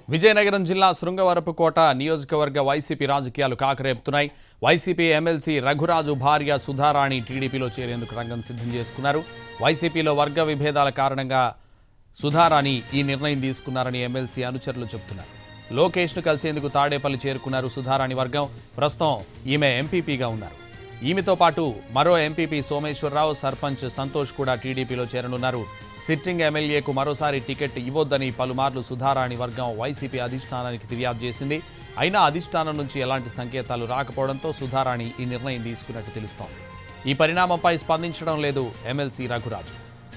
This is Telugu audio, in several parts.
విజయనగరం జిల్లా శృంగవరపుకోట నియోజకవర్గ వైసీపీ రాజకీయాలు కాకరేపుతున్నాయి వైసీపీ ఎమ్మెల్సీ రఘురాజు భార్య సుధారాణి టీడీపీలో చేరేందుకు రంగం సిద్ధం చేసుకున్నారు వైసీపీలో వర్గ విభేదాల కారణంగా సుధారాణి ఈ నిర్ణయం తీసుకున్నారని ఎమ్మెల్సీ అనుచరులు చెబుతున్నారు లోకేష్ను కలిసేందుకు తాడేపల్లి చేరుకున్నారు సుధారాణి వర్గం ప్రస్తుతం ఈమె ఎంపీపీగా ఉన్నారు ఈమెతో పాటు మరో ఎంపీపీ సోమేశ్వరరావు సర్పంచ్ సంతోష్ కూడా టీడీపీలో చేరనున్నారు సిట్టింగ్ ఎమ్మెల్యేకు మరోసారి టికెట్ ఇవ్వొద్దని పలుమార్లు సుధారాణి వర్గం వైసీపీ అధిష్టానానికి ఫిర్యాదు చేసింది అయినా అధిష్టానం నుంచి ఎలాంటి సంకేతాలు రాకపోవడంతో సుధారాణి ఈ నిర్ణయం తీసుకున్నట్టు తెలుస్తోంది ఈ పరిణామంపై స్పందించడం లేదు ఎమ్మెల్సీ రఘురాజు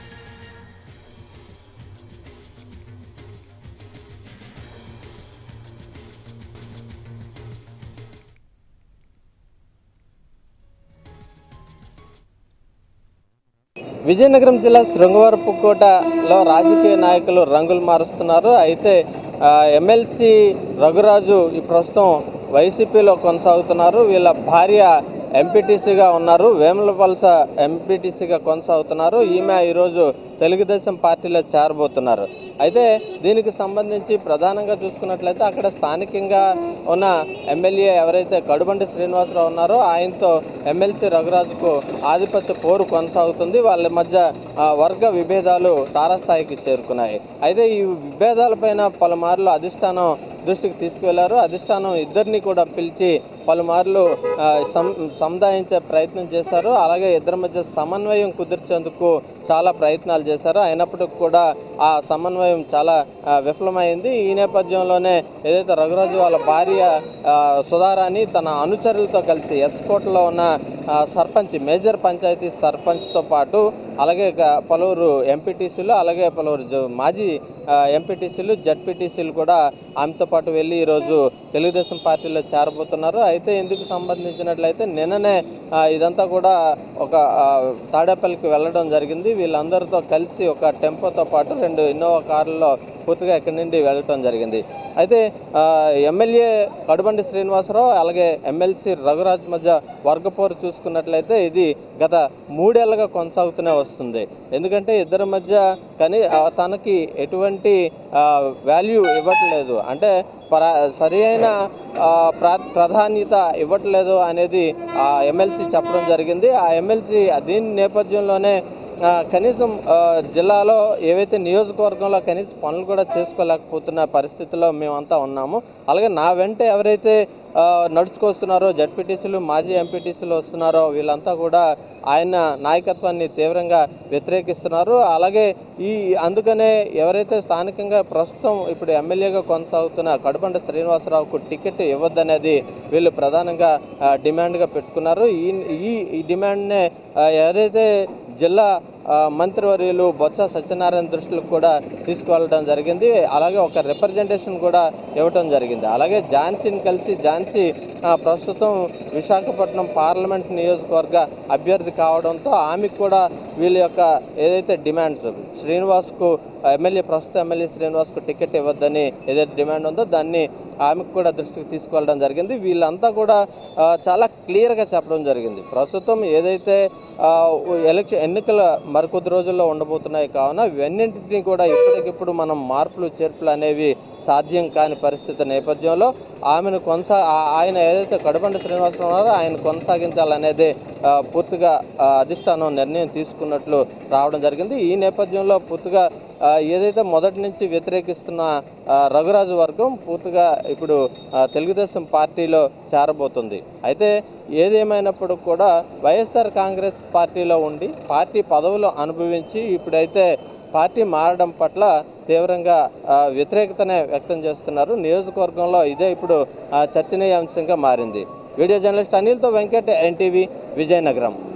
విజయనగరం జిల్లా శృంగవరపుకోటలో రాజకీయ నాయకులు రంగులు మారుస్తున్నారు అయితే ఆ, ఎమ్మెల్సీ రఘురాజు ఈ ప్రస్తుతం వైసీపీలో కొనసాగుతున్నారు వీళ్ళ భార్య ఎంపీటీసీగా ఉన్నారు వేములవలస ఎంపీటీసీగా కొనసాగుతున్నారు ఈమె ఈరోజు తెలుగుదేశం పార్టీలో చేరబోతున్నారు అయితే దీనికి సంబంధించి ప్రధానంగా చూసుకున్నట్లయితే అక్కడ స్థానికంగా ఉన్న ఎమ్మెల్యే ఎవరైతే కడుబండి శ్రీనివాసరావు ఉన్నారో ఆయనతో ఎమ్మెల్సీ రఘురాజుకు ఆధిపత్య పోరు కొనసాగుతుంది వాళ్ళ మధ్య ఆ, వర్గ విభేదాలు తారాస్థాయికి చేరుకున్నాయి అయితే ఈ విభేదాలపైన పలుమార్లు అధిష్టానం దృష్టికి తీసుకువెళ్లారు అధిష్టానం ఇద్దరిని కూడా పిలిచి పలుమార్లు ఆ, సం- సముదాయించే ప్రయత్నం చేశారు అలాగే ఇద్దరి మధ్య సమన్వయం కుదిర్చేందుకు చాలా ప్రయత్నాలు చేశారు అయినప్పటికీ కూడా ఆ సమన్వయం చాలా ఆ, విఫలమైంది ఈ నేపథ్యంలోనే ఏదైతే రఘురాజు వాళ్ళ భార్య ఆ, సుధారాణి తన అనుచరులతో కలిసి ఎస్కోట్లో ఉన్న ఆ, సర్పంచ్ మేజర్ పంచాయతీ సర్పంచ్తో పాటు అలాగే ఇక పలువురు ఎంపీటీసీలు అలాగే పలువురు జ- మాజీ ఎంపీటీసీలు జడ్పీటీసీలు కూడా ఆమెతో పాటు వెళ్ళి ఈరోజు తెలుగుదేశం పార్టీలో చేరబోతున్నారు అయితే ఇందుకు సంబంధించినట్లయితే నిన్ననే ఆ, ఇదంతా కూడా ఒక ఆ, తాడేపల్లికి వెళ్ళడం జరిగింది వీళ్ళందరితో కలిసి ఒక టెంపోతో పాటు రెండు ఇన్నోవా కార్లలో పూర్తిగా ఇక్కడి నుండి వెళ్ళటం జరిగింది అయితే ఆ, ఎమ్మెల్యే కడుబండి శ్రీనివాసరావు అలాగే ఎమ్మెల్సీ రఘురాజ్ మధ్య వర్గపోరు చూసుకున్నట్లయితే ఇది గత మూడేళ్లుగా కొనసాగుతూనే వస్తుంది ఎందుకంటే ఇద్దరి మధ్య కానీ ఆ, తనకి ఎటువంటి వాల్యూ ఇవ్వట్లేదు అంటే ప్ర సరి అయిన ఆ, ప్రా ప్రాధాన్యత ఇవ్వట్లేదు అనేది ఆ ఎమ్మెల్సీ చెప్పడం జరిగింది ఆ ఎమ్మెల్సీ దీని నేపథ్యంలోనే ఆ, కనీసం ఆ, జిల్లాలో ఏవైతే నియోజకవర్గంలో కనీసం పనులు కూడా చేసుకోలేకపోతున్న పరిస్థితిలో మేమంతా ఉన్నాము అలాగే నా వెంట ఎవరైతే ఆ, నడుచుకొస్తున్నారో జడ్పీటీసీలు మాజీ ఎంపీటీసీలు వస్తున్నారో వీళ్ళంతా కూడా ఆయన నాయకత్వాన్ని తీవ్రంగా వ్యతిరేకిస్తున్నారు అలాగే ఈ అందుకనే ఎవరైతే స్థానికంగా ప్రస్తుతం ఇప్పుడు ఎమ్మెల్యేగా కొనసాగుతున్న కడుబండ శ్రీనివాసరావుకు టికెట్ ఇవ్వద్దనేది వీళ్ళు ప్రధానంగా ఆ, డిమాండ్గా పెట్టుకున్నారు ఈ ఈ ఈ డిమాండ్నే ఆ, ఎవరైతే జిల్లా ఆ, మంత్రివర్యులు బొత్స సత్యనారాయణ దృష్టికి కూడా తీసుకువెళ్ళడం జరిగింది అలాగే ఒక రిప్రజెంటేషన్ కూడా ఇవ్వటం జరిగింది అలాగే ఝాన్సీని కలిసి ఝాన్సీ ఆ, ప్రస్తుతం విశాఖపట్నం పార్లమెంట్ నియోజకవర్గ అభ్యర్థి కావడంతో ఆమెకు కూడా వీళ్ళ యొక్క ఏదైతే డిమాండ్స్ శ్రీనివాస్కు ఎమ్మెల్యే ప్రస్తుత ఎమ్మెల్యే శ్రీనివాస్కు టికెట్ ఇవ్వద్దని ఏదైతే డిమాండ్ ఉందో దాన్ని ఆమెకు కూడా దృష్టికి తీసుకువెళ్ళడం జరిగింది వీళ్ళంతా కూడా ఆ, చాలా క్లియర్గా చెప్పడం జరిగింది ప్రస్తుతం ఏదైతే ఆ, ఎలక్షన్ ఎన్నికల మరికొద్ది రోజుల్లో ఉండబోతున్నాయి కావున ఇవన్నింటినీ కూడా ఇప్పటికిప్పుడు మనం మార్పులు చేర్పులు అనేవి సాధ్యం కాని పరిస్థితి నేపథ్యంలో ఆమెను కొనసా ఆ- ఆయన ఏదైతే కడుబండ శ్రీనివాసరావు ఉన్నారో ఆయన కొనసాగించాలనేది ఆ, పూర్తిగా ఆ, అధిష్టానం నిర్ణయం తీసుకున్నట్లు రావడం జరిగింది ఈ నేపథ్యంలో పూర్తిగా ఆ, ఏదైతే మొదటి నుంచి వ్యతిరేకిస్తున్న ఆ, రఘురాజు వర్గం పూర్తిగా ఇప్పుడు ఆ, తెలుగుదేశం పార్టీలో చేరబోతుంది అయితే ఏదేమైనప్పుడు కూడా వైఎస్ఆర్ కాంగ్రెస్ పార్టీలో ఉండి పార్టీ పదవులు అనుభవించి ఇప్పుడైతే పార్టీ మారడం పట్ల తీవ్రంగా ఆ, వ్యతిరేకతనే వ్యక్తం చేస్తున్నారు నియోజకవర్గంలో ఇదే ఇప్పుడు ఆ, చర్చనీయాంశంగా మారింది వీడియో జర్నలిస్ట్ అనిల్తో వెంకట్ ఎన్టీవీ విజయనగరం